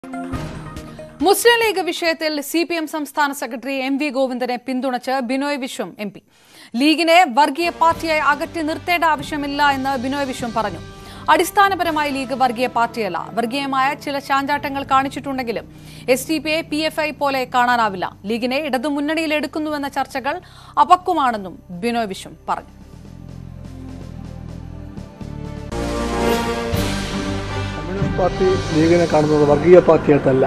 മുസ്ലിം ലീഗ് വിഷയത്തിൽ C P M സംസ്ഥാന സെക്രട്ടറി എം വി ഗോവിന്ദനെ പിന്തുണച്ച് ബിനോയ് വിശ്വം എം പി ലീഗിനെ വർഗീയ പാർട്ടിയായി അകറ്റി നിർത്തേണ്ട ആവശ്യമില്ല എന്ന് ബിനോയ് വിശ്വം പറഞ്ഞു അടിസ്ഥാനപരമായി ലീഗ് വർഗീയ പാർട്ടിയല്ല വർഗീയമായ ചില ചാഞ്ചാട്ടങ്ങൾ കാണിച്ചിട്ടുണ്ടെങ്കിലും S D P I P F I പോലെ കാണാനാവില്ല ലീഗിനെ ഇടതുമുന്നണിയിൽ എടുക്കുന്നുവെന്ന ചർച്ചകൾ അപക്വമാണെന്നും ബിനോയ് വിശ്വം പറഞ്ഞു കമ്മ്യൂണിസ്റ്റ് പാർട്ടി ലീഗിനെ കാണുന്നത് വർഗീയ പാർട്ടിയായിട്ടല്ല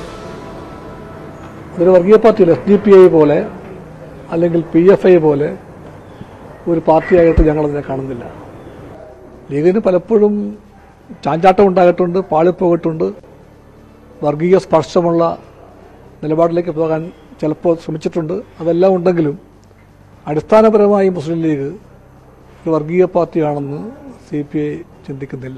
അതൊരു വർഗീയ പാർട്ടിയല്ല എസ് ഡി പി ഐ പോലെ അല്ലെങ്കിൽ പി എഫ് ഐ പോലെ ഒരു പാർട്ടിയായിട്ട് ഞങ്ങളതിനെ കാണുന്നില്ല ലീഗിന് പലപ്പോഴും ചാഞ്ചാട്ടം ഉണ്ടായിട്ടുണ്ട് പാളിപ്പോയിട്ടുണ്ട് വർഗീയ സ്പർശമുള്ള നിലപാടിലേക്ക് പോകാൻ ചിലപ്പോൾ ശ്രമിച്ചിട്ടുണ്ട് അതെല്ലാം ഉണ്ടെങ്കിലും അടിസ്ഥാനപരമായി മുസ്ലിം ലീഗ് ഒരു വർഗീയ പാർട്ടിയാണെന്ന് സി പി ഐ ചിന്തിക്കുന്നില്ല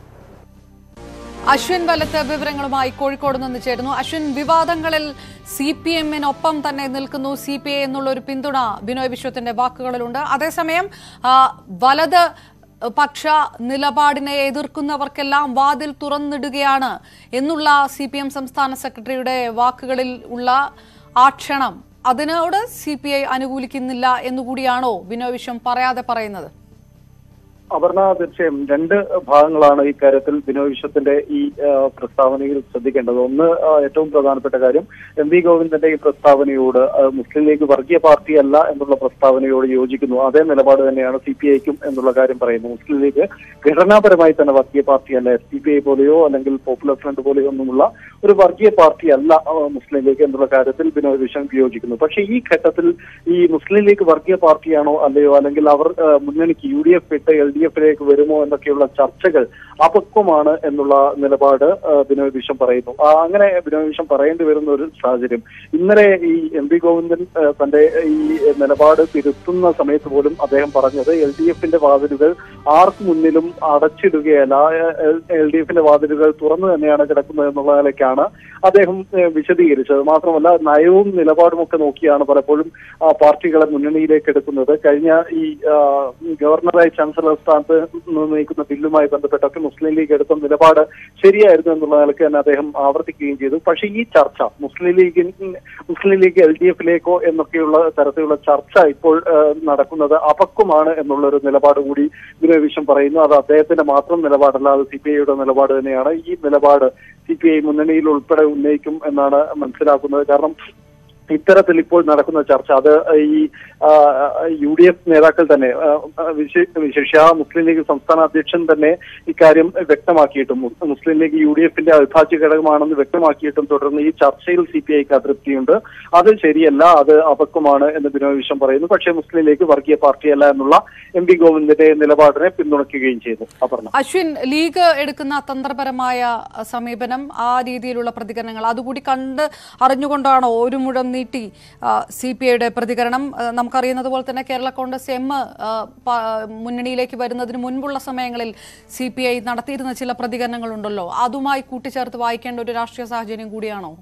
അശ്വിൻ വലത്ത് വിവരങ്ങളുമായി കോഴിക്കോട് നിന്ന് ചേരുന്നു അശ്വിൻ വിവാദങ്ങളിൽ സി പി എമ്മിനൊപ്പം തന്നെ നിൽക്കുന്നു സി പി ഐ എന്നുള്ള ഒരു പിന്തുണ ബിനോയ് വിശ്വത്തിന്റെ വാക്കുകളിലുണ്ട് അതേസമയം ആ, വലത് പക്ഷ നിലപാടിനെ എതിർക്കുന്നവർക്കെല്ലാം വാതിൽ തുറന്നിടുകയാണ് എന്നുള്ള സി പി എം സംസ്ഥാന സെക്രട്ടറിയുടെ വാക്കുകളിൽ ഉള്ള ആക്ഷണം അതിനോട് സി പി ഐ അനുകൂലിക്കുന്നില്ല എന്നുകൂടിയാണോ ബിനോയ് വിശ്വം പറയാതെ പറയുന്നത് അപർണ തീർച്ചയായും രണ്ട് ഭാഗങ്ങളാണ് ഈ കാര്യത്തിൽ ബിനോയ് വിശ്വത്തിന്റെ ഈ ആ, പ്രസ്താവനയിൽ ശ്രദ്ധിക്കേണ്ടത് ഒന്ന് ആ, ഏറ്റവും പ്രധാനപ്പെട്ട കാര്യം എം വി ഗോവിന്ദന്റെ ഈ പ്രസ്താവനയോട് ആ, മുസ്ലിം ലീഗ് വർഗീയ പാർട്ടിയല്ല എന്നുള്ള പ്രസ്താവനയോട് യോജിക്കുന്നു അതേ നിലപാട് തന്നെയാണ് സി പി ഐക്കും എന്നുള്ള കാര്യം പറയുന്നു മുസ്ലിം ലീഗ് ഘടനാപരമായി തന്നെ വർഗീയ പാർട്ടിയല്ല എസ് ഡി പി ഐ പോലെയോ അല്ലെങ്കിൽ പോപ്പുലർ ഫ്രണ്ട് പോലെയോ ഒന്നുമുള്ള ഒരു വർഗീയ പാർട്ടിയല്ല ആ, മുസ്ലിം ലീഗ് എന്നുള്ള കാര്യത്തിൽ ബിനോയ് വിശ്വം യോജിക്കുന്നു പക്ഷേ ഈ ഘട്ടത്തിൽ ഈ മുസ്ലിം ലീഗ് വർഗീയ പാർട്ടിയാണോ അല്ലയോ അല്ലെങ്കിൽ അവർ ആ, മുന്നണിക്ക് യു ഡി എഫ് വിട്ട് എൽ ഡി എഫിലേക്ക് വരുമോ എന്നൊക്കെയുള്ള ചർച്ചകൾ അപക്വമാണ് എന്നുള്ള നിലപാട് ആ, ബിനോയ് വിശ്വം പറയുന്നു ആ, അങ്ങനെ ബിനോയ് വിശ്വം പറയേണ്ടി വരുന്ന ഒരു സാഹചര്യം ഇന്നലെ ഈ എം പി ഗോവിന്ദൻ ആ, തന്റെ ഈ നിലപാട് തിരുത്തുന്ന സമയത്ത് പോലും അദ്ദേഹം പറഞ്ഞത് എൽ ഡി എഫിന്റെ വാതിലുകൾ ആർക്ക് മുന്നിലും അടച്ചിടുകയല്ല എൽ ഡി എഫിന്റെ വാതിലുകൾ തുറന്നു തന്നെയാണ് കിടക്കുന്നത് എന്നുള്ള നിലയ്ക്കാണ് അദ്ദേഹം ഏഹ്, വിശദീകരിച്ചത് മാത്രമല്ല നയവും നിലപാടും ഒക്കെ നോക്കിയാണ് പലപ്പോഴും ആ, പാർട്ടികളെ മുന്നണിയിലേക്ക് എടുക്കുന്നത് കഴിഞ്ഞ ഈ ആ, ഗവർണറായി ചാൻസലർ സ്ഥാനത്ത് നിന്ന് നീക്കുന്ന ബില്ലുമായി ബന്ധപ്പെട്ടൊക്കെ മുസ്ലിം ലീഗ് എടുത്ത നിലപാട് ശരിയായിരുന്നു എന്നുള്ള നിലയ്ക്ക് തന്നെ അദ്ദേഹം ആവർത്തിക്കുകയും ചെയ്തു പക്ഷേ ഈ ചർച്ച മുസ്ലിം ലീഗിൻ മുസ്ലിം ലീഗ് എൽ ഡി എഫിലേക്കോ എന്നൊക്കെയുള്ള തരത്തിലുള്ള ചർച്ച ഇപ്പോൾ ആ, നടക്കുന്നത് അപക്വമാണ് എന്നുള്ള ഒരു നിലപാട് കൂടി ബിനോയ് വിശ്വം പറയുന്നു അത് അദ്ദേഹത്തിന്റെ മാത്രം നിലപാടല്ല അത് സി പി ഐയുടെ നിലപാട് തന്നെയാണ് ഈ നിലപാട് സി പി ഐ മുന്നണിയിൽ ഉൾപ്പെടെ ഉന്നയിക്കും എന്നാണ് മനസ്സിലാക്കുന്നത് കാരണം ഇത്തരത്തിൽ ഇപ്പോൾ നടക്കുന്ന ചർച്ച അത് ഈ യു ഡി എഫ് നേതാക്കൾ തന്നെ ആ, ആ, വിശേ- വിശേഷ മുസ്ലിം ലീഗ് സംസ്ഥാന അധ്യക്ഷൻ തന്നെ ഇക്കാര്യം വ്യക്തമാക്കിയിട്ടും മു- മുസ്ലിം ലീഗ് യു ഡി എഫിന്റെ അവിഭാജ്യ ഘടകമാണെന്ന് വ്യക്തമാക്കിയിട്ടും തുടർന്ന് ഈ ചർച്ചയിൽ സി പി ഐക്ക് അതൃപ്തിയുണ്ട് അത് ശരിയല്ല അത് അപക്വമാണ് എന്ന് ബിനോയ് വിശ്വം പറയുന്നു പക്ഷേ മുസ്ലിം ലീഗ് വർഗീയ പാർട്ടിയല്ല എന്നുള്ള എം പി ഗോവിന്ദന്റെ നിലപാടിനെ പിന്തുണയ്ക്കുകയും ചെയ്തു അപർണ അശ്വിൻ ലീഗ് എടുക്കുന്ന തന്ത്രപരമായ അഹ്, സമീപനം ആ രീതിയിലുള്ള പ്രതികരണങ്ങൾ അതുകൂടി കണ്ട് അറിഞ്ഞുകൊണ്ടാണോ ഒരു മുഴം നീട്ടി സി പി ഐയുടെ പ്രതികരണം അഹ്, നമുക്കറിയുന്നത് പോലെ തന്നെ കേരള കോൺഗ്രസ് എം അഹ്, പ- മുന്നണിയിലേക്ക് വരുന്നതിന് മുൻപുള്ള സമയങ്ങളിൽ സി പി ഐ നടത്തിയിരുന്ന ചില പ്രതികരണങ്ങളുണ്ടല്ലോ അതുമായി കൂട്ടിച്ചേർത്ത് വായിക്കേണ്ട ഒരു രാഷ്ട്രീയ സാഹചര്യം കൂടിയാണോ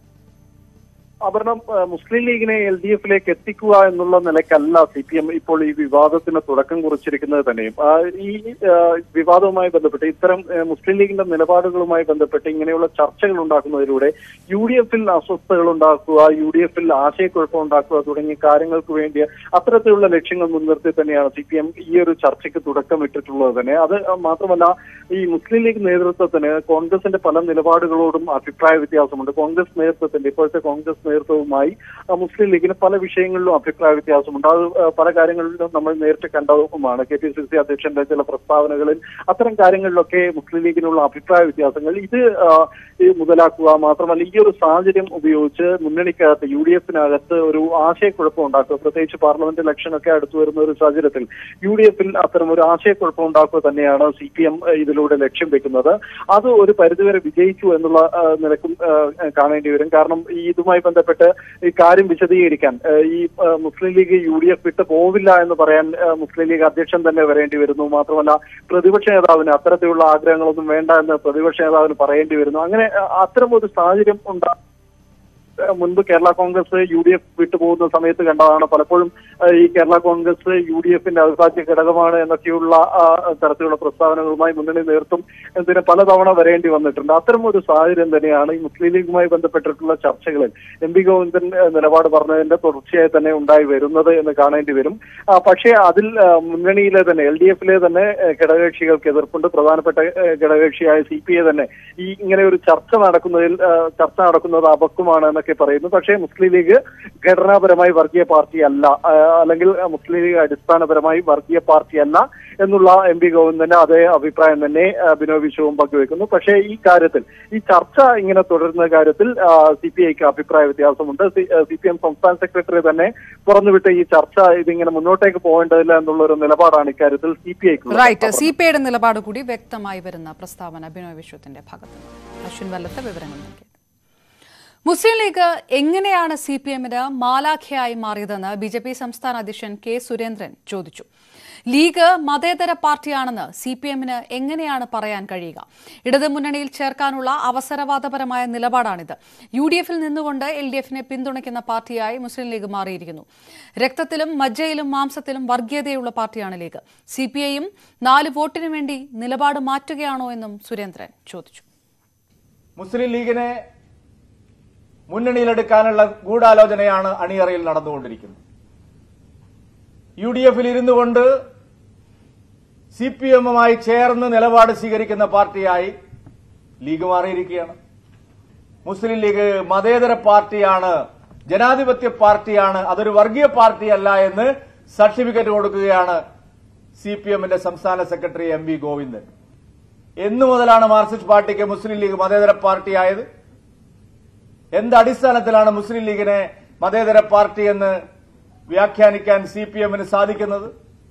അപർണം ഏഹ് മുസ്ലിം ലീഗിനെ എൽ ഡി എഫിലേക്ക് എത്തിക്കുക എന്നുള്ള നിലയ്ക്കല്ല സി പി എം ഇപ്പോൾ ഈ വിവാദത്തിന് തുടക്കം കുറിച്ചിരിക്കുന്നത് തന്നെയും ആ, ഈ ഏഹ്, വിവാദവുമായി ബന്ധപ്പെട്ട് ഇത്തരം ഏഹ്, മുസ്ലിം ലീഗിന്റെ നിലപാടുകളുമായി ബന്ധപ്പെട്ട് ഇങ്ങനെയുള്ള ചർച്ചകൾ ഉണ്ടാക്കുന്നതിലൂടെ യു ഡി എഫിൽ അസ്വസ്ഥതകൾ ഉണ്ടാക്കുക യു ഡി എഫിൽ ആശയക്കുഴപ്പം ഉണ്ടാക്കുക തുടങ്ങിയ കാര്യങ്ങൾക്ക് വേണ്ടി അത്തരത്തിലുള്ള ലക്ഷ്യങ്ങൾ മുൻനിർത്തി തന്നെയാണ് സി പി എം ഈ ഒരു ചർച്ചയ്ക്ക് തുടക്കമിട്ടിട്ടുള്ളത് തന്നെ അത് മാത്രമല്ല ഈ മുസ്ലിം ലീഗ് നേതൃത്വത്തിന് കോൺഗ്രസിന്റെ പല നിലപാടുകളോടും അഭിപ്രായ വ്യത്യാസമുണ്ട് കോൺഗ്രസ് നേതൃത്വത്തിന്റെ ഇപ്പോഴത്തെ കോൺഗ്രസ് നേതൃത്വവുമായി ആ, മുസ്ലിം ലീഗിന് പല വിഷയങ്ങളിലും അഭിപ്രായ വ്യത്യാസമുണ്ട് അത് ആ, പല കാര്യങ്ങളിലും നമ്മൾ നേരിട്ട് കണ്ടതുമാണ് കെ പി സി സി അധ്യക്ഷന്റെ ചില പ്രസ്താവനകളിൽ അത്തരം കാര്യങ്ങളിലൊക്കെ മുസ്ലിം ലീഗിനുള്ള അഭിപ്രായ വ്യത്യാസങ്ങൾ ഇത് ആ, ഈ മുതലാക്കുക മാത്രമല്ല ഈ ഒരു സാഹചര്യം ഉപയോഗിച്ച് മുന്നണിക്കകത്ത് യു ഡി എഫിനകത്ത് ഒരു ആശയക്കുഴപ്പം ഉണ്ടാക്കുക പ്രത്യേകിച്ച് പാർലമെന്റ് ഇലക്ഷൻ ഒക്കെ അടുത്തു വരുന്ന ഒരു സാഹചര്യത്തിൽ യു ഡി എഫിൽ അത്തരം ഒരു ആശയക്കുഴപ്പം ഉണ്ടാക്കുക തന്നെയാണ് സി പി എം ഇതിലൂടെ ലക്ഷ്യം വെക്കുന്നത് അത് ഒരു പരിധിവരെ വിജയിച്ചു എന്നുള്ള ആ, നിലക്കും ആ, കാണേണ്ടി വരും കാരണം ഈ ഇതുമായി ബന്ധപ്പെട്ട് ഈ കാര്യം വിശദീകരിക്കാൻ ആ, ഈ ആ, Muslim League U D F വിട്ട് പോവില്ല എന്ന് പറയാൻ ആ, മുസ്ലിം ലീഗ് അധ്യക്ഷൻ തന്നെ വരേണ്ടി വരുന്നു മാത്രമല്ല പ്രതിപക്ഷ നേതാവിന് അത്തരത്തിലുള്ള ആഗ്രഹങ്ങളൊന്നും വേണ്ട എന്ന് പ്രതിപക്ഷ നേതാവിന് പറയേണ്ടി വരുന്നു അങ്ങനെ ആ, അത്തരം ഒരു സാഹചര്യം ഉണ്ടാ ഏഹ്, മുൻപ് Kerala Congress U D F വിട്ടുപോകുന്ന സമയത്ത് കണ്ടതാണ് പലപ്പോഴും ഏഹ്, ഈ കേരള കോൺഗ്രസ് യു ഡി എഫിന്റെ അവിഭാജ്യ ഘടകമാണ് എന്നൊക്കെയുള്ള ആ, തരത്തിലുള്ള പ്രസ്താവനകളുമായി മുന്നണി നേതൃത്വം ഇതിന് പലതവണ വരേണ്ടി വന്നിട്ടുണ്ട് അത്തരം ഒരു സാഹചര്യം തന്നെയാണ് ഈ മുസ്ലിം ലീഗുമായി ബന്ധപ്പെട്ടിട്ടുള്ള ചർച്ചകളിൽ എം പി ഗോവിന്ദൻ ഏഹ്, നിലപാട് പറഞ്ഞതിന്റെ തുടർച്ചയായി തന്നെ ഉണ്ടായി വരുന്നത് എന്ന് കാണേണ്ടി വരും ആ, പക്ഷേ അതിൽ ആ, മുന്നണിയിലെ തന്നെ എൽ ഡി എഫിലെ തന്നെ ഏഹ്, ഘടകകക്ഷികൾക്ക് എതിർപ്പുണ്ട് പ്രധാനപ്പെട്ട ഏഹ്, ഘടകകക്ഷിയായ സി പി ഐ തന്നെ ഈ ഇങ്ങനെ ഒരു ചർച്ച നടക്കുന്നതിൽ ആ, ചർച്ച നടക്കുന്നത് അപക്വമാണ് എന്നൊക്കെ പറയുന്നു പക്ഷേ മുസ്ലിം ലീഗ് ഘടനാപരമായി വർഗീയ പാർട്ടി അല്ല ആ, അല്ലെങ്കിൽ മുസ്ലിം ലീഗ് അടിസ്ഥാനപരമായി വർഗീയ പാർട്ടി അല്ല എന്നുള്ള എം പി ഗോവിന്ദന്റെ അതേ അഭിപ്രായം തന്നെ ആ, ബിനോയ് വിശ്വവും പങ്കുവെക്കുന്നു പക്ഷേ ഈ കാര്യത്തിൽ ഈ ചർച്ച ഇങ്ങനെ തുടരുന്ന കാര്യത്തിൽ സി പി ഐക്ക് അഭിപ്രായ വ്യത്യാസമുണ്ട് സി പി എം സംസ്ഥാന സെക്രട്ടറി തന്നെ തുറന്നുവിട്ട ഈ ചർച്ച ഇതിങ്ങനെ മുന്നോട്ടേക്ക് പോകേണ്ടതില്ല എന്നുള്ള ഒരു നിലപാടാണ് ഇക്കാര്യത്തിൽ സി പി ഐക്ക് റൈറ്റ് സി പി ഐയുടെ നിലപാട് കൂടി വ്യക്തമായി വരുന്ന പ്രസ്താവന ബിനോയ് വിശ്വത്തിന്റെ ഭാഗത്ത് നിന്ന്. അശ്വിൻ വല്ലത്തെ വിവരങ്ങൾ നൽകിയത് മുസ്ലിം ലീഗ് എങ്ങനെയാണ് സി പി എമ്മിന് മാലാഖയായി മാറിയതെന്ന് ബി ജെ പി സംസ്ഥാന അധ്യക്ഷൻ കെ സുരേന്ദ്രൻ ചോദിച്ചു ലീഗ് മതേതര പാർട്ടിയാണെന്ന് സി പി എമ്മിന് എങ്ങനെയാണ് പറയാൻ കഴിയുക ഇടത് മുന്നണിയിൽ ചേർക്കാനുള്ള അവസരവാദപരമായ നിലപാടാണിത് യു ഡി എഫിൽ നിന്നുകൊണ്ട് എൽ ഡി എഫിനെ പിന്തുണയ്ക്കുന്ന പാർട്ടിയായി മുസ്ലിം ലീഗ് മാറിയിരിക്കുന്നു രക്തത്തിലും മജ്ജയിലും മാംസത്തിലും വർഗീയതയുള്ള പാർട്ടിയാണ് ലീഗ് സി പി ഐയും നാല് വോട്ടിനു വേണ്ടി നിലപാട് മാറ്റുകയാണോ എന്നും സുരേന്ദ്രൻ ചോദിച്ചു മുസ്ലിം ലീഗിനെ മുന്നണിയിലെടുക്കാനുള്ള ഗൂഢാലോചനയാണ് അണിയറയിൽ നടന്നുകൊണ്ടിരിക്കുന്നത് യു ഡി എഫിൽ ഇരുന്നു കൊണ്ട് സി പി എമ്മുമായി ചേർന്ന് നിലപാട് സ്വീകരിക്കുന്ന പാർട്ടിയായി ലീഗ് മാറിയിരിക്കുകയാണ് മുസ്ലിം ലീഗ് മതേതര പാർട്ടിയാണ് ജനാധിപത്യ പാർട്ടിയാണ് അതൊരു വർഗീയ പാർട്ടിയല്ല എന്ന് സർട്ടിഫിക്കറ്റ് കൊടുക്കുകയാണ് സി പി എമ്മിന്റെ സംസ്ഥാന സെക്രട്ടറി എം വി ഗോവിന്ദൻ എന്നു മുതലാണ് മാർക്സിസ്റ്റ് പാർട്ടിക്ക് മുസ്ലിം ലീഗ് മതേതര പാർട്ടിയായത് എന്ത് അടിസ്ഥാനത്തിലാണ് മുസ്ലിം ലീഗിനെ മതേതര പാർട്ടി എന്ന് വ്യാഖ്യാനിക്കാൻ സി പി എമ്മിന് സാധിക്കുന്നത്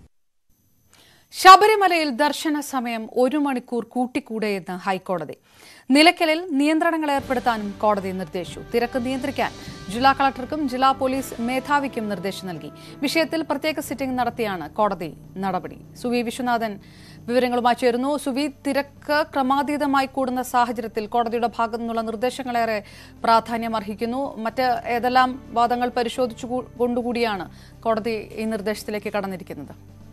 ശബരിമലയിൽ ദർശന സമയം ഒരു മണിക്കൂർ കൂട്ടിക്കൂടെയെന്ന് ഹൈക്കോടതി നിലയ്ക്കലിൽ നിയന്ത്രണങ്ങൾ ഏർപ്പെടുത്താനും കോടതി നിർദ്ദേശിച്ചു തിരക്ക് നിയന്ത്രിക്കാൻ ജില്ലാ കളക്ടർക്കും ജില്ലാ പോലീസ് മേധാവിക്കും നിർദ്ദേശം നൽകി വിഷയത്തിൽ പ്രത്യേക സിറ്റിംഗ് നടത്തിയാണ് കോടതി നടപടി സുവി വിശ്വനാഥൻ വിവരങ്ങളുമായി ചേരുന്നു സുവി തിരക്ക് ക്രമാതീതമായി കൂടുന്ന സാഹചര്യത്തിൽ കോടതിയുടെ ഭാഗത്തു നിന്നുള്ള നിർദ്ദേശങ്ങളേറെ പ്രാധാന്യം അർഹിക്കുന്നു മറ്റ് ഏതെല്ലാം വാദങ്ങൾ പരിശോധിച്ചു കൊണ്ടുകൂടിയാണ് കോടതി ഈ നിർദ്ദേശത്തിലേക്ക് കടന്നിരിക്കുന്നത്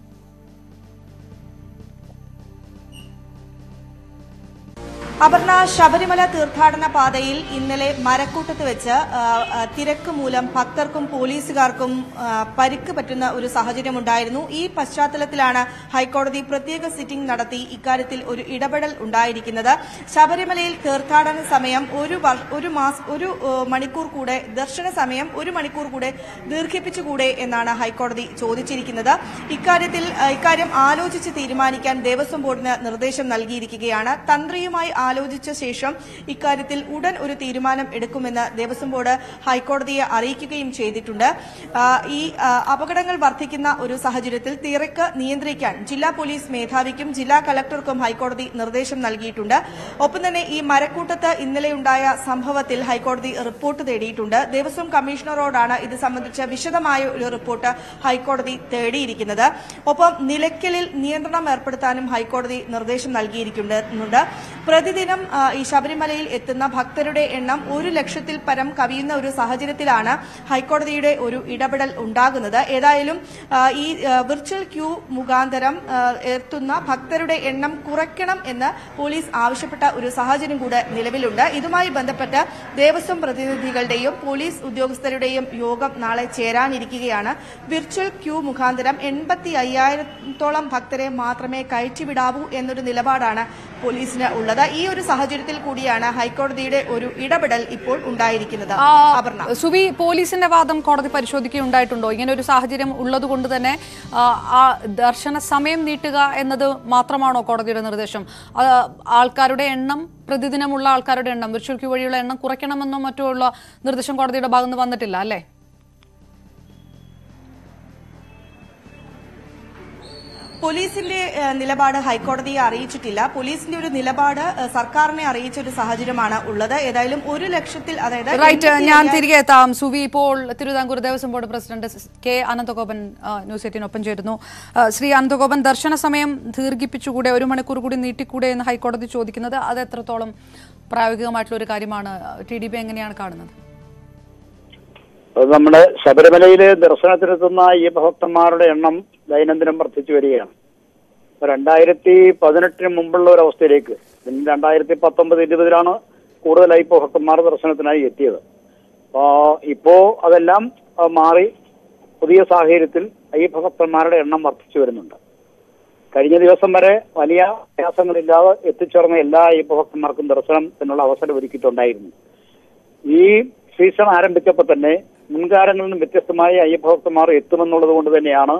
അപർണ ശബരിമല തീർത്ഥാടന പാതയിൽ ഇന്നലെ മരക്കൂട്ടത്ത് വെച്ച് ആ, ആ, തിരക്ക് മൂലം ഭക്തർക്കും പോലീസുകാർക്കും ആ, പരിക്ക് പറ്റുന്ന ഒരു സാഹചര്യമുണ്ടായിരുന്നു ഈ പശ്ചാത്തലത്തിലാണ് ഹൈക്കോടതി പ്രത്യേക സിറ്റിംഗ് നടത്തി ഇക്കാര്യത്തിൽ ഒരു ഇടപെടൽ ഉണ്ടായിരിക്കുന്നത് ശബരിമലയിൽ തീർത്ഥാടന സമയം ഒരു വർ- ഒരു മാസ് ഒരു ഏ, മണിക്കൂർ കൂടെ ദർശന സമയം ഒരു മണിക്കൂർ കൂടെ ദീർഘിപ്പിച്ചുകൂടെ എന്നാണ് ഹൈക്കോടതി ചോദിച്ചിരിക്കുന്നത് ഇക്കാര്യത്തിൽ ആ, ഇക്കാര്യം ആലോചിച്ച് തീരുമാനിക്കാൻ ദേവസ്വം ബോർഡിന് നിർദ്ദേശം നൽകിയിരിക്കുകയാണ് തന്ത്രിയുമായി ആലോചിച്ച ശേഷം ഇക്കാര്യത്തിൽ ഉടൻ ഒരു തീരുമാനം എടുക്കുമെന്ന് ദേവസ്വം ബോർഡ് ഹൈക്കോടതിയെ അറിയിക്കുകയും ചെയ്തിട്ടുണ്ട് ആ, ഈ ആ, അപകടങ്ങൾ വർദ്ധിക്കുന്ന ഒരു സാഹചര്യത്തിൽ തിരക്ക് നിയന്ത്രിക്കാൻ ജില്ലാ പോലീസ് മേധാവിക്കും ജില്ലാ കലക്ടർക്കും ഹൈക്കോടതി നിർദ്ദേശം നൽകിയിട്ടുണ്ട് ഒപ്പം തന്നെ ഈ മരക്കൂട്ടത്ത് ഇന്നലെയുണ്ടായ സംഭവത്തിൽ ഹൈക്കോടതി റിപ്പോർട്ട് തേടിയിട്ടുണ്ട് ദേവസ്വം കമ്മീഷണറോടാണ് ഇത് സംബന്ധിച്ച വിശദമായ ഒരു റിപ്പോർട്ട് ഹൈക്കോടതി തേടിയിരിക്കുന്നത് ഒപ്പം നിലയ്ക്കലിൽ നിയന്ത്രണം ഏർപ്പെടുത്താനും ഹൈക്കോടതി നിർദ്ദേശം നൽകിയിരിക്കുന്നുണ്ട് പ്രതിദിനം ആ, ഈ ശബരിമലയിൽ എത്തുന്ന ഭക്തരുടെ എണ്ണം ഒരു ലക്ഷത്തിൽ പരം കവിയുന്ന ഒരു സാഹചര്യത്തിലാണ് ഹൈക്കോടതിയുടെ ഒരു ഇടപെടൽ ഉണ്ടാകുന്നത് ഏതായാലും ആ, ഈ ആ, വിർച്വൽ ക്യൂ മുഖാന്തരം ആ, എത്തുന്ന ഭക്തരുടെ എണ്ണം കുറയ്ക്കണം എന്ന് പോലീസ് ആവശ്യപ്പെട്ട ഒരു സാഹചര്യം കൂടെ നിലവിലുണ്ട് ഇതുമായി ബന്ധപ്പെട്ട് ദേവസ്വം പ്രതിനിധികളുടെയും പോലീസ് ഉദ്യോഗസ്ഥരുടെയും യോഗം നാളെ ചേരാനിരിക്കുകയാണ് വിർച്വൽ ക്യൂ മുഖാന്തരം എൺപത്തി അയ്യായിരത്തോളം ഭക്തരെ മാത്രമേ കയറ്റിവിടാവൂ എന്നൊരു നിലപാടാണ് പോലീസിന് ഉള്ളത് ഈ ഒരു സാഹചര്യത്തിൽ കൂടിയാണ് ഹൈക്കോടതിയുടെ ഒരു ഇടപെടൽ ഇപ്പോൾ ഉണ്ടായിരിക്കുന്നത് ആ, അപർണ സുവി പോലീസിന്റെ വാദം കോടതി പരിശോധിക്കുകയുണ്ടായിട്ടുണ്ടോ ഇങ്ങനെ ഒരു സാഹചര്യം ഉള്ളതുകൊണ്ട് തന്നെ ആ, ആ ദർശന സമയം നീട്ടുക എന്നത് മാത്രമാണോ കോടതിയുടെ നിർദ്ദേശം ആ, ആൾക്കാരുടെ എണ്ണം പ്രതിദിനമുള്ള ആൾക്കാരുടെ എണ്ണം വിർച്വൽ ക്യൂ വഴിയുള്ള എണ്ണം കുറയ്ക്കണമെന്നോ മറ്റോ ഉള്ള നിർദ്ദേശം കോടതിയുടെ ഭാഗത്ത് നിന്ന് വന്നിട്ടില്ല അല്ലേ പോലീസിന്റെ ഏഹ്, നിലപാട് ഹൈക്കോടതിയെ അറിയിച്ചിട്ടില്ല പോലീസിന്റെ ഒരു നിലപാട് ഏഹ്, സർക്കാരിനെ അറിയിച്ച ഒരു സാഹചര്യമാണ് ഉള്ളത് ഏതായാലും ഒരു ലക്ഷത്തിൽ അതായത് റൈറ്റ് എൺപത്തി ഞാൻ അയ്യായിരം- തിരികെ എത്താം സുവി ഇപ്പോൾ Thiruvithamkoor Devaswom board president K Ananthagopan ആ, ന്യൂസ് എയ്റ്റീനൊപ്പം ചേരുന്നു ആ, ശ്രീ അനന്തഗോപൻ ദർശന സമയം ദീർഘിപ്പിച്ചുകൂടെ ഒരു മണിക്കൂർ കൂടി നീട്ടിക്കൂടെ എന്ന് ഹൈക്കോടതി ചോദിക്കുന്നത് അത് എത്രത്തോളം പ്രായോഗികമായിട്ടുള്ള ഒരു കാര്യമാണ് ടി ഡി പി എങ്ങനെയാണ് കാണുന്നത് അത് നമ്മുടെ ശബരിമലയില് ദർശനത്തിനെത്തുന്ന ഈ ഭക്തന്മാരുടെ എണ്ണം ദൈനംദിനം വർദ്ധിച്ചു വരികയാണ് ഇപ്പൊ രണ്ടായിരത്തി പതിനെട്ടിന് മുമ്പുള്ള ഒരു അവസ്ഥയിലേക്ക് പിന്നെ രണ്ടായിരത്തി പത്തൊമ്പത് ഇരുപതിലാണ് കൂടുതലായി ഇപ്പോൾ ഭക്തന്മാർ ദർശനത്തിനായി എത്തിയത് അപ്പോ ഇപ്പോ അതെല്ലാം ആ, മാറി പുതിയ സാഹചര്യത്തിൽ അയ്യപ്പ ഭക്തന്മാരുടെ എണ്ണം വർദ്ധിച്ചു വരുന്നുണ്ട് കഴിഞ്ഞ ദിവസം വരെ വലിയ പ്രയാസങ്ങളില്ലാതെ എത്തിച്ചേർന്ന എല്ലാ അയ്യപ്പ ഭക്തന്മാർക്കും ദർശനത്തിനുള്ള അവസരം ഒരുക്കിയിട്ടുണ്ടായിരുന്നു ഈ സീസൺ ആരംഭിച്ചപ്പോൾ തന്നെ മുൻകാലങ്ങളിൽ നിന്നും വ്യത്യസ്തമായി അയ്യപ്പ ഭക്തന്മാർ എത്തുമെന്നുള്ളത് കൊണ്ട് തന്നെയാണ്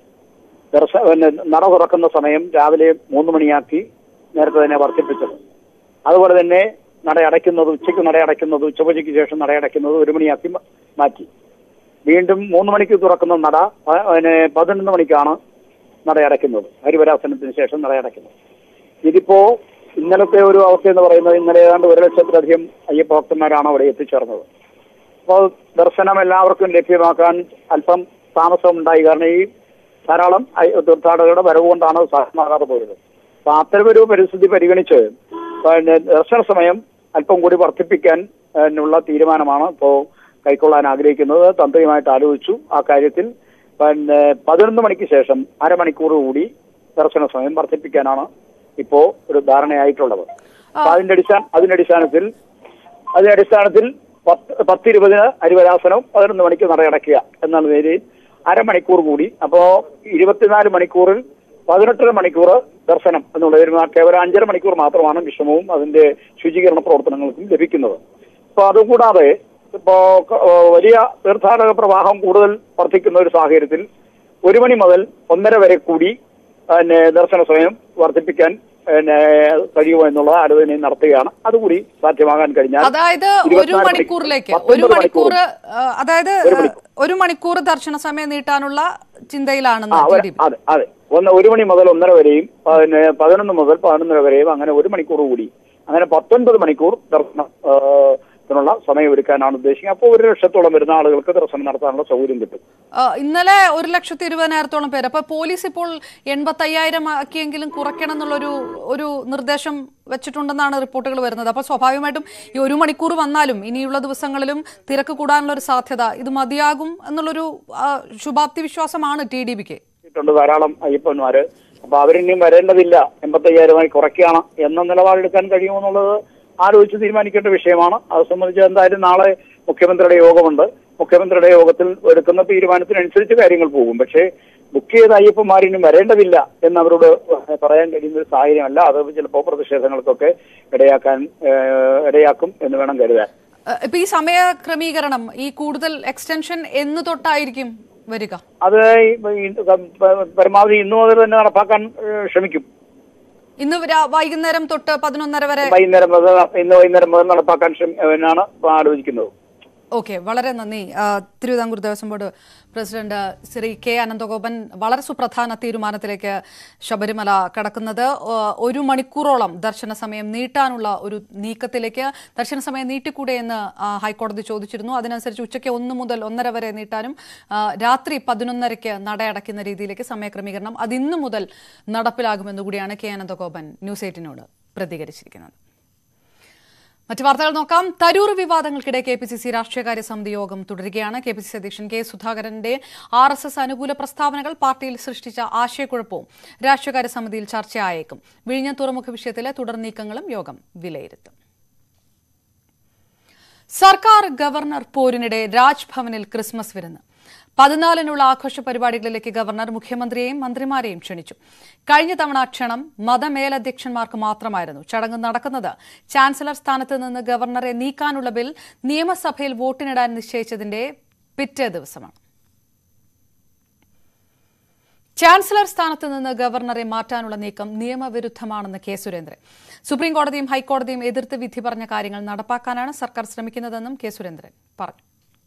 ദർശ പിന്നെ നട തുറക്കുന്ന സമയം രാവിലെ മൂന്ന് മണിയാക്കി നേരത്തെ തന്നെ വർദ്ധിപ്പിച്ചത് അതുപോലെ തന്നെ നട അടയ്ക്കുന്നത് ഉച്ചയ്ക്ക് നട അടയ്ക്കുന്നത് ഉച്ചപൂജയ്ക്ക് ശേഷം നട അടയ്ക്കുന്നത് ഒരു മണിയാക്കി മ- മാറ്റി വീണ്ടും മൂന്ന് മണിക്ക് തുറക്കുന്ന നട പ- പിന്നെ പതിനൊന്ന് മണിക്കാണ് നട അടയ്ക്കുന്നത് ഹരിവരാസനത്തിന് ശേഷം നട അടയ്ക്കുന്നത് ഇതിപ്പോ ഇന്നലത്തെ ഒരു അവസ്ഥ എന്ന് പറയുന്നത് ഇന്നലെ ഏതാണ്ട് ഒരു ലക്ഷത്തിലധികം അയ്യപ്പ ഭക്തന്മാരാണ് അവിടെ എത്തിച്ചേർന്നത് അപ്പോൾ ദർശനം എല്ലാവർക്കും ലഭ്യമാക്കാൻ അല്പം താമസം ഉണ്ടായി കാരണം ഈ ധാരാളം അയ്യ- തീർത്ഥാടകരുടെ വരവ് കൊണ്ടാണ് അത് സാധ്യമാകാതെ പോയത് അപ്പൊ അത്തരമൊരു പരിസ്ഥിതി പരിഗണിച്ച് പിന്നെ ദർശന സമയം അല്പം കൂടി വർദ്ധിപ്പിക്കാൻ ഏഹ്, ഉള്ള തീരുമാനമാണ് ഇപ്പോൾ കൈക്കൊള്ളാൻ ആഗ്രഹിക്കുന്നത് തന്ത്രിയുമായിട്ട് ആലോചിച്ചു ആ കാര്യത്തിൽ പിന്നെ പതിനൊന്ന് മണിക്ക് ശേഷം അരമണിക്കൂർ കൂടി ദർശന സമയം വർദ്ധിപ്പിക്കാനാണ് ഇപ്പോ ഒരു ധാരണയായിട്ടുള്ളത് അപ്പൊ അതിന്റെ അടിസ്ഥാന അതിന്റെ അടിസ്ഥാനത്തിൽ അതിന്റെ അടിസ്ഥാനത്തിൽ പത്ത് പത്തിരുപതിന് അരിവരാസനവും പതിനൊന്ന് മണിക്ക് നടയടക്കുക എന്നുള്ള നിലയിൽ അരമണിക്കൂർ കൂടി അപ്പോ ഇരുപത്തിനാല് മണിക്കൂറിൽ പതിനെട്ടര മണിക്കൂർ ദർശനം എന്നുള്ളതിൽ കേവലം അഞ്ചര മണിക്കൂർ മാത്രമാണ് വിഷമവും അതിന്റെ ശുചീകരണ പ്രവർത്തനങ്ങൾക്കും ലഭിക്കുന്നത് അപ്പൊ അതുകൂടാതെ ഇപ്പോ ക- ഏ, വലിയ തീർത്ഥാടക പ്രവാഹം കൂടുതൽ വർദ്ധിക്കുന്ന ഒരു സാഹചര്യത്തിൽ ഒരു മണി മുതൽ ഒന്നര വരെ കൂടി പിന്നെ ദർശന സമയം വർദ്ധിപ്പിക്കാൻ പിന്നെ കഴിയുമോ എന്നുള്ള ആലോചന നടത്തുകയാണ് അതുകൂടി സാധ്യമാകാൻ കഴിഞ്ഞാൽ അതായത് ഒരു 24 മണിക്കൂറിലേക്ക് മണിക്കൂർ, ഒരു 19 മണിക്കൂർ മണിക്കൂർ. ആ, അതായത് ഒരു മണിക്കൂർ. ഒരു മണിക്കൂർ ദർശന സമയം നീട്ടാനുള്ള ചിന്തയിലാണെന്ന് ആ ടി ഒരു- ഡി പി. അതെ അതെ ഒന്ന് ഒരു മണി മുതൽ ഒന്നര വരെയും പിന്നെ പതിനൊന്ന് മുതൽ പതിനൊന്നര വരെയും അങ്ങനെ ഒരു മണിക്കൂർ കൂടി അങ്ങനെ പത്തൊൻപത് മണിക്കൂർ ദർശനം ആ, ത്തിനുള്ള സമയം എടുക്കാനാണ് ഉദ്ദേശിക്കുന്നത് അപ്പോൾ ഒരു ലക്ഷത്തോളം വരുന്ന ആളുകൾക്ക് ദർശനം നടത്താനുള്ള സൗകര്യം കിട്ടും ആ, ഇന്നലെ ഒരു ലക്ഷത്തി ഇരുപതിനായിരത്തോളം പേര് അപ്പൊ പോലീസ് ഇപ്പോൾ എൺപത്തയ്യായിരം ആക്കിയെങ്കിലും കുറയ്ക്കണം എന്നുള്ളൊരു ഒരു നിർദ്ദേശം വെച്ചിട്ടുണ്ടെന്നാണ് റിപ്പോർട്ടുകൾ വരുന്നത് അപ്പൊ സ്വാഭാവികമായിട്ടും ഈ ഒരു മണിക്കൂർ വന്നാലും ഇനിയുള്ള ദിവസങ്ങളിലും തിരക്ക് കൂടാനുള്ള ഒരു സാധ്യത ഇത് മതിയാകും എന്നുള്ളൊരു ആ, ശുഭാപ്തി വിശ്വാസമാണ് ടി ഡി ബിക്ക് ണ്ട് ധാരാളം അയ്യപ്പന്മാര് അപ്പൊ അവരിനിയും വരേണ്ടതില്ല എൺപത്തയ്യായിരമായി കുറയ്ക്കുകയാണ് എന്ന നിലപാടെടുക്കാൻ കഴിയുമോ എന്നുള്ളത് ആലോചിച്ച് തീരുമാനിക്കേണ്ട വിഷയമാണ് അത് സംബന്ധിച്ച് എന്തായാലും നാളെ മുഖ്യമന്ത്രിയുടെ യോഗമുണ്ട് മുഖ്യമന്ത്രിയുടെ യോഗത്തിൽ എടുക്കുന്ന തീരുമാനത്തിനനുസരിച്ച് കാര്യങ്ങൾ പോകും പക്ഷേ ബുക്ക് ചെയ്ത അയ്യപ്പന്മാരിനും വരേണ്ടതില്ല എന്ന് അവരോട് പറയാൻ കഴിയുന്ന ഒരു സാഹചര്യമല്ല അത് ചിലപ്പോൾ പ്രതിഷേധങ്ങൾക്കൊക്കെ ഇടയാക്കാൻ ഏഹ്, ഇടയാക്കും എന്ന് വേണം കരുതാൻ ആ, ഇപ്പൊ ഈ സമയ ക്രമീകരണം ഈ കൂടുതൽ എക്സ്റ്റൻഷൻ എന്ന് തൊട്ടായിരിക്കും വരിക അത് ഈ- ഈ പരമാവധി ഇന്നു മുതൽ തന്നെ നടപ്പാക്കാൻ ഏഹ്, ശ്രമിക്കും ഇന്ന് രാ- വൈകുന്നേരം തൊട്ട് പതിനൊന്നര വരെ വൈകുന്നേരം മുതൽ ഇന്ന് വൈകുന്നേരം മുതൽ നടപ്പാക്കാൻ ശ്രമി- എന്നാണ് ഇപ്പൊ ആലോചിക്കുന്നത് ഓക്കെ വളരെ നന്ദി ആ, Thiruvithamkoor Devaswom board president Shri K Ananthagopan വളരെ സുപ്രധാന തീരുമാനത്തിലേക്ക് ശബരിമല കടക്കുന്നത് ആ, ഒരു മണിക്കൂറോളം ദർശന സമയം നീട്ടാനുള്ള ഒരു നീക്കത്തിലേക്ക് ദർശന സമയം നീട്ടിക്കൂടെ എന്ന് ആ, ഹൈക്കോടതി ചോദിച്ചിരുന്നു അതിനനുസരിച്ച് ഉച്ചയ്ക്ക് ഒന്ന് മുതൽ ഒന്നര വരെ നീട്ടാനും ആ, രാത്രി പതിനൊന്നരയ്ക്ക് നടയടയ്ക്കുന്ന രീതിയിലേക്ക് സമയക്രമീകരണം അത് ഇന്നു മുതൽ നടപ്പിലാകുമെന്ന് കൂടിയാണ് കെ അനന്തഗോപൻ ന്യൂസ് എയ്റ്റിനോട് പ്രതികരിച്ചിരിക്കുന്നത് മറ്റു വാർത്തകൾ നോക്കാം തരൂർ വിവാദങ്ങൾക്കിടെ കെ പി സി സി രാഷ്ട്രീയകാര്യ സമിതി യോഗം തുടരുകയാണ് കെ പി സി സി അധ്യക്ഷൻ കെ സുധാകരന്റെ ആർ എസ് എസ് അനുകൂല പ്രസ്താവനകൾ പാർട്ടിയിൽ സൃഷ്ടിച്ച ആശയക്കുഴപ്പവും രാഷ്ട്രീയകാര്യ സമിതിയിൽ ചർച്ചയായേക്കും വിഴിഞ്ഞ തുറമുഖ വിഷയത്തിലെ തുടർ നീക്കങ്ങളും യോഗം വിലയിരുത്തും സർക്കാർ ഗവർണർ പോരിനിടെ രാജ്ഭവനിൽ ക്രിസ്മസ് വിരുന്ന് പതിനാലിനുള്ള ആഘോഷ പരിപാടികളിലേക്ക് ഗവർണർ മുഖ്യമന്ത്രിയെയും മന്ത്രിമാരെയും ക്ഷണിച്ചു കഴിഞ്ഞ തവണ ക്ഷണം മതമേലധ്യക്ഷന്മാർക്ക് മാത്രമായിരുന്നു ചടങ്ങ് നടക്കുന്നത് ചാൻസലർ സ്ഥാനത്ത് നിന്ന് ഗവർണറെ നീക്കാനുള്ള ബിൽ നിയമസഭയിൽ വോട്ടിനിടാൻ നിശ്ചയിച്ചതിന്റെ പിറ്റേ ദിവസമാണ് ചാൻസലർ സ്ഥാനത്ത് നിന്ന് ഗവർണറെ മാറ്റാനുള്ള നീക്കം നിയമവിരുദ്ധമാണെന്ന് കെ സുരേന്ദ്രൻ സുപ്രീം കോടതിയും ഹൈക്കോടതിയും എതിർത്ത് വിധി പറഞ്ഞ കാര്യങ്ങൾ നടപ്പാക്കാനാണ് സർക്കാർ ശ്രമിക്കുന്നതെന്നും കെ സുരേന്ദ്രൻ പറഞ്ഞു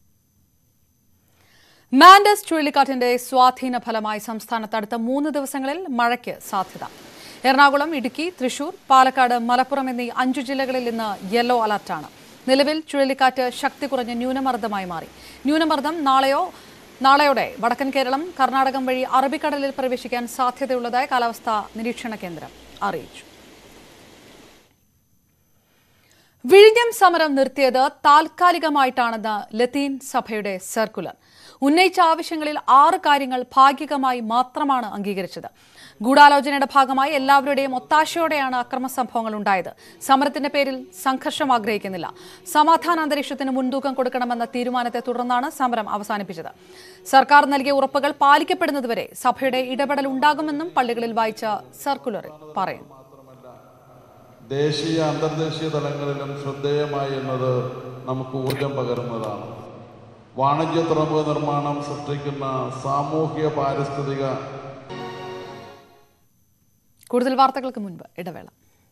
മാൻഡസ് ചുഴലിക്കാറ്റിന്റെ സ്വാധീന ഫലമായി സംസ്ഥാനത്ത് അടുത്ത മൂന്ന് ദിവസങ്ങളിൽ മഴയ്ക്ക് സാധ്യത എറണാകുളം ഇടുക്കി തൃശൂർ പാലക്കാട് മലപ്പുറം എന്നീ അഞ്ചു ജില്ലകളിൽ ഇന്ന് യെല്ലോ അലർട്ടാണ് നിലവിൽ ചുഴലിക്കാറ്റ് ശക്തി കുറഞ്ഞ ന്യൂനമർദ്ദമായി മാറി ന്യൂനമർദ്ദം നാളെയോ നാളെയോടെ വടക്കൻ കേരളം കർണാടകം വഴി അറബിക്കടലിൽ പ്രവേശിക്കാൻ സാധ്യതയുള്ളതായി കാലാവസ്ഥാ നിരീക്ഷണ കേന്ദ്രം അറിയിച്ചു വിഴിഞ്ഞം സമരം നിർത്തിയത് താൽക്കാലികമായിട്ടാണെന്ന് ലത്തീൻ സഭയുടെ സർക്കുലർ ഉന്നയിച്ച ആവശ്യങ്ങളിൽ ആറ് കാര്യങ്ങൾ ഭാഗികമായി മാത്രമാണ് അംഗീകരിച്ചത് ഗൂഢാലോചനയുടെ ഭാഗമായി എല്ലാവരുടെയും ഒത്താശയോടെയാണ് അക്രമ സംഭവങ്ങൾ ഉണ്ടായത് സമരത്തിന്റെ പേരിൽ സംഘർഷം ആഗ്രഹിക്കുന്നില്ല സമാധാന അന്തരീക്ഷത്തിന് മുൻതൂക്കം കൊടുക്കണമെന്ന തീരുമാനത്തെ തുടർന്നാണ് സമരം അവസാനിപ്പിച്ചത് സർക്കാർ നൽകിയ ഉറപ്പുകൾ പാലിക്കപ്പെടുന്നതുവരെ സഭയുടെ ഇടപെടൽ ഉണ്ടാകുമെന്നും പള്ളികളിൽ വായിച്ച സർക്കുലറിൽ പറയുന്നു ദേശീയ അന്തർദേശീയ തലങ്ങളിലും ശ്രദ്ധേയമായി എന്നത് നമുക്ക് ഊർജം പകരുന്നതാണ് വാണിജ്യ തുറമുഖ നിർമ്മാണം സൃഷ്ടിക്കുന്ന സാമൂഹിക പാരിസ്ഥിതിക കൂടുതൽ വാർത്തകൾക്ക് മുൻപ് ഇടവേള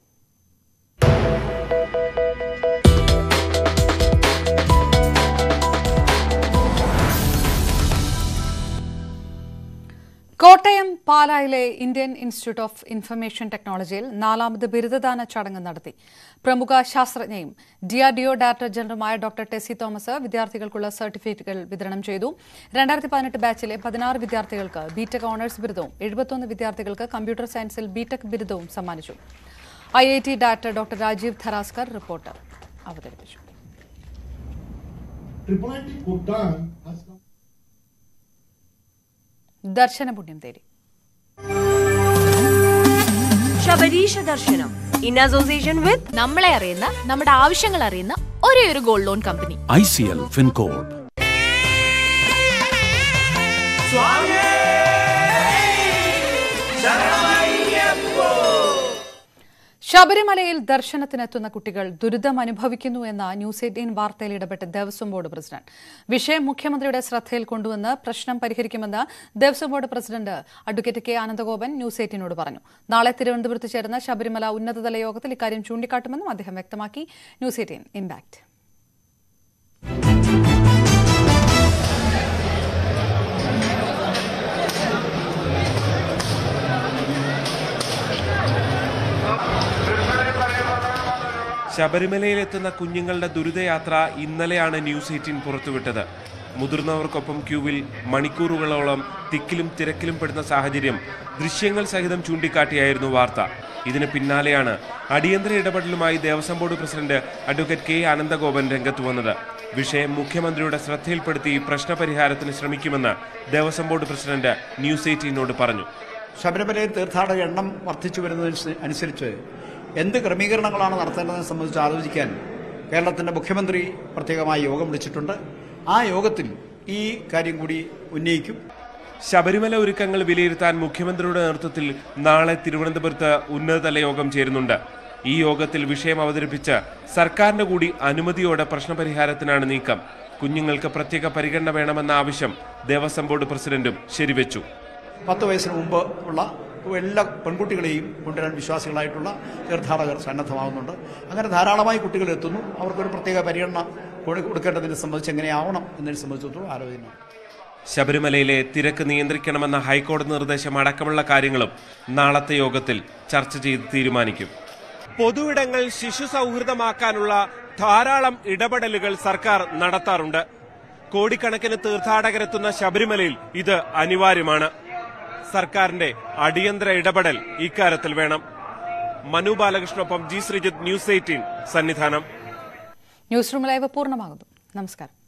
കോട്ടയം പാലായിലെ ഇന്ത്യൻ ഇൻസ്റ്റിറ്റ്യൂട്ട് ഓഫ് ഇൻഫർമേഷൻ ടെക്നോളജിയിൽ നാലാമത് ബിരുദദാന ചടങ്ങ് നടത്തി പ്രമുഖ ശാസ്ത്രജ്ഞയും ഡിആർഡിഒ ഡയറക്ടർ ജനറലുമായ ഡോക്ടർ ടെസി തോമസ് വിദ്യാർത്ഥികൾക്കുള്ള സർട്ടിഫിക്കറ്റുകൾ വിതരണം ചെയ്തു രണ്ടായിരത്തി പതിനെട്ട് ബാച്ചിലെ പതിനാറ് വിദ്യാർത്ഥികൾക്ക് ബിടെക് ഓണേഴ്സ് ബിരുദവും എഴുപത്തൊന്ന് വിദ്യാർത്ഥികൾക്ക് കമ്പ്യൂട്ടർ സയൻസിൽ ബിടെക് ബിരുദവും സമ്മാനിച്ചു I I T director doctor Rajeev Dharaskar report അവതരിപ്പിച്ചു Triple IT Bhutan has come. ദർശനപുണ്യം തേടി ശബരീഷ ദർശനം ഇൻ അസോസിയേഷൻ വിത്ത് നമ്മളെ അറിയുന്ന നമ്മുടെ ആവശ്യങ്ങൾ അറിയുന്ന ഒരേ ഒരു gold loan company ICL FinCorp. ശബരിമലയിൽ ദർശനത്തിനെത്തുന്ന കുട്ടികൾ ദുരിതം അനുഭവിക്കുന്നു എന്ന ന്യൂസ് എയ്റ്റീൻ വാർത്തയിൽ ഇടപെട്ട് ദേവസ്വം ബോർഡ് പ്രസിഡന്റ് വിഷയം മുഖ്യമന്ത്രിയുടെ ശ്രദ്ധയിൽ കൊണ്ടുവന്ന് പ്രശ്നം പരിഹരിക്കുമെന്ന് Devaswom board president advocate K Anandagopan news എയ്റ്റീനോട് പറഞ്ഞു നാളെ തിരുവനന്തപുരത്ത് ചേരുന്ന ശബരിമല ഉന്നതതല യോഗത്തിൽ ഇക്കാര്യം ചൂണ്ടിക്കാട്ടുമെന്നും അദ്ദേഹം വ്യക്തമാക്കി ന്യൂസ് എയ്റ്റീൻ ഇമ്പാക്ട് ശബരിമലയിലെത്തുന്ന കുഞ്ഞുങ്ങളുടെ ദുരിതയാത്ര ഇന്നലെയാണ് ന്യൂസ് എയ്റ്റീൻ പുറത്തുവിട്ടത് മുതിർന്നവർക്കൊപ്പം ക്യൂവിൽ മണിക്കൂറുകളോളം തിക്കിലും തിരക്കിലും പെടുന്ന സാഹചര്യം ദൃശ്യങ്ങൾ സഹിതം ചൂണ്ടിക്കാട്ടിയായിരുന്നു വാർത്ത ഇതിന് പിന്നാലെയാണ് അടിയന്തര ഇടപെടലുമായി Devaswom board president advocate K Anandagopan രംഗത്ത് വന്നത് വിഷയം മുഖ്യമന്ത്രിയുടെ ശ്രദ്ധയിൽപ്പെടുത്തി പ്രശ്നപരിഹാരത്തിന് ശ്രമിക്കുമെന്ന് ദേവസ്വം ബോർഡ് പ്രസിഡന്റ് ന്യൂസ് എയ്റ്റീനോട് പറഞ്ഞു ശബരിമലയിൽ തീർത്ഥാടക എണ്ണം വർദ്ധിച്ചു വരുന്നതിന് അനുസരിച്ച് എന്ത് ക്രമീകരണങ്ങളാണ് നടത്തേണ്ടതെന്ന് സംബന്ധിച്ച് ആലോചിക്കാൻ കേരളത്തിന്റെ മുഖ്യമന്ത്രി പ്രത്യേകമായി യോഗം വിളിച്ചിട്ടുണ്ട് ആ യോഗത്തിൽ ഈ കാര്യം കൂടി ഉന്നയിക്കും ശബരിമല ഒരുക്കങ്ങൾ വിലയിരുത്താൻ മുഖ്യമന്ത്രിയുടെ നേതൃത്വത്തിൽ നാളെ തിരുവനന്തപുരത്ത് ഉന്നതതല യോഗം ചേരുന്നുണ്ട് ഈ യോഗത്തിൽ വിഷയം അവതരിപ്പിച്ച് സർക്കാരിന്റെ കൂടി അനുമതിയോടെ പ്രശ്നപരിഹാരത്തിനാണ് നീക്കം കുഞ്ഞുങ്ങൾക്ക് പ്രത്യേക പരിഗണന വേണമെന്ന ആവശ്യം ദേവസ്വം ബോർഡ് പ്രസിഡന്റും ശരിവെച്ചു പത്ത് വയസ്സിന് മുമ്പ് ഉള്ള എല്ലാ പെൺകുട്ടികളെയും കൊണ്ടുവരാൻ വിശ്വാസികളായിട്ടുള്ള തീർത്ഥാടകർ സന്നദ്ധമാകുന്നുണ്ട് അങ്ങനെ ധാരാളമായി കുട്ടികൾ എത്തുന്നു അവർക്കൊരു പ്രത്യേക പരിഗണന കൊടു- കൊടുക്കേണ്ടതിനെ സംബന്ധിച്ച് എങ്ങനെയാവണം എന്നതിനെ സംബന്ധിച്ചിടത്തോളം ആലോചന ശബരിമലയിലെ തിരക്ക് നിയന്ത്രിക്കണമെന്ന ഹൈക്കോടതി നിർദ്ദേശം അടക്കമുള്ള കാര്യങ്ങളും നാളത്തെ യോഗത്തിൽ ചർച്ച ചെയ്ത് തീരുമാനിക്കും പൊതുവിടങ്ങൾ ശിശു സൗഹൃദമാക്കാനുള്ള ധാരാളം ഇടപെടലുകൾ സർക്കാർ നടത്താറുണ്ട് കോടിക്കണക്കിന് തീർത്ഥാടകരെത്തുന്ന ശബരിമലയിൽ ഇത് അനിവാര്യമാണ് സർക്കാരിന്റെ അടിയന്തര ഇടപെടൽ ഇക്കാര്യത്തിൽ വേണം മനു ബാലകൃഷ്ണൊപ്പം G Sreejith news eighteen Sannidhanam news room live പൂർണ്ണമാകുന്നു നമസ്കാരം